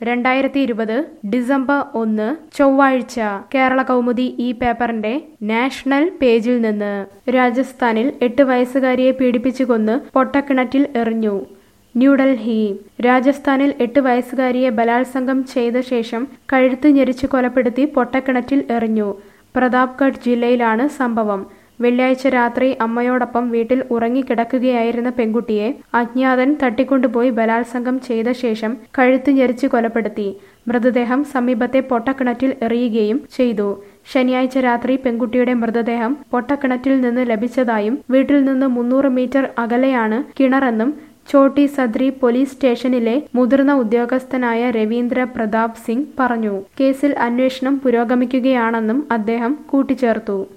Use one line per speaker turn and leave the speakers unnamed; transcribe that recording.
രണ്ടായിരത്തി ഇരുപത് ഡിസംബർ ഒന്ന് ചൊവ്വാഴ്ച കേരള കൗമുദി ഈ പേപ്പറിന്റെ നാഷണൽ പേജിൽ നിന്ന് രാജസ്ഥാനിൽ എട്ട് വയസ്സുകാരിയെ പീഡിപ്പിച്ചു കൊന്ന് പൊട്ടക്കിണറ്റിൽ എറിഞ്ഞു ന്യൂഡൽഹി രാജസ്ഥാനിൽ എട്ട് വയസ്സുകാരിയെ ബലാത്സംഗം ചെയ്ത ശേഷം കഴുത്ത് ഞെരിച്ച് കൊലപ്പെടുത്തി പൊട്ടക്കിണറ്റിൽ എറിഞ്ഞു പ്രതാപ്ഗഡ് ജില്ലയിലാണ് സംഭവം വെള്ളിയാഴ്ച രാത്രി അമ്മയോടൊപ്പം വീട്ടിൽ ഉറങ്ങിക്കിടക്കുകയായിരുന്ന പെൺകുട്ടിയെ അജ്ഞാതൻ തട്ടിക്കൊണ്ടുപോയി ബലാത്സംഗം ചെയ്ത ശേഷം കഴുത്ത് ഞെരിച്ച് കൊലപ്പെടുത്തി മൃതദേഹം സമീപത്തെ പൊട്ടക്കിണറ്റിൽ എറിയുകയും ചെയ്തു ശനിയാഴ്ച രാത്രി പെൺകുട്ടിയുടെ മൃതദേഹം പൊട്ടക്കിണറ്റിൽ നിന്ന് ലഭിച്ചതായും വീട്ടിൽ നിന്ന് മുന്നൂറ് മീറ്റർ അകലെയാണ് കിണറെന്നും ചോട്ടി സദ്രി പോലീസ് സ്റ്റേഷനിലെ മുതിർന്ന ഉദ്യോഗസ്ഥനായ രവീന്ദ്ര പ്രതാപ് സിംഗ് പറഞ്ഞു കേസിൽ അന്വേഷണം പുരോഗമിക്കുകയാണെന്നും അദ്ദേഹം കൂട്ടിച്ചേർത്തു